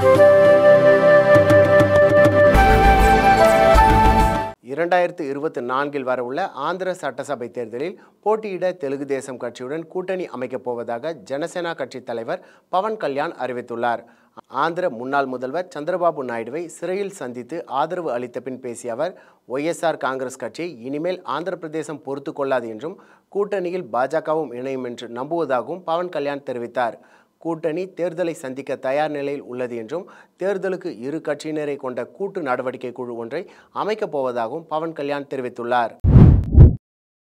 இரண்டாயிரத்து இருபத்தி நான்கில் வரவுள்ள ஆந்திர சட்டசபை தேர்தலில் போட்டியிட தெலுங்கு தேசம் கட்சியுடன் கூட்டணி அமைக்கப் போவதாக ஜனசேனா கட்சி தலைவர் பவன் கல்யாண் அறிவித்துள்ளார் ஆந்திர முன்னாள் முதல்வர் சந்திரபாபு நாயுடுவை சிறையில் சந்தித்து ஆதரவு அளித்த பின் பேசிய அவர் ஒய்எஸ்ஆர் காங்கிரஸ் கட்சி இனிமேல் ஆந்திர பிரதேசம் பொறுத்து கொள்ளாது என்றும் கூட்டணியில் பாஜகவும் இணையும் என்று நம்புவதாகவும் பவன் கல்யாண் தெரிவித்தார் கூட்டணி தேர்தலை சந்திக்க தயார் நிலையில் உள்ளது என்றும் தேர்தலுக்கு இரு கட்சியினரை கொண்ட கூட்டு நடவடிக்கை குழு ஒன்றை அமைக்கப் போவதாகவும் பவன் கல்யாண் தெரிவித்துள்ளார்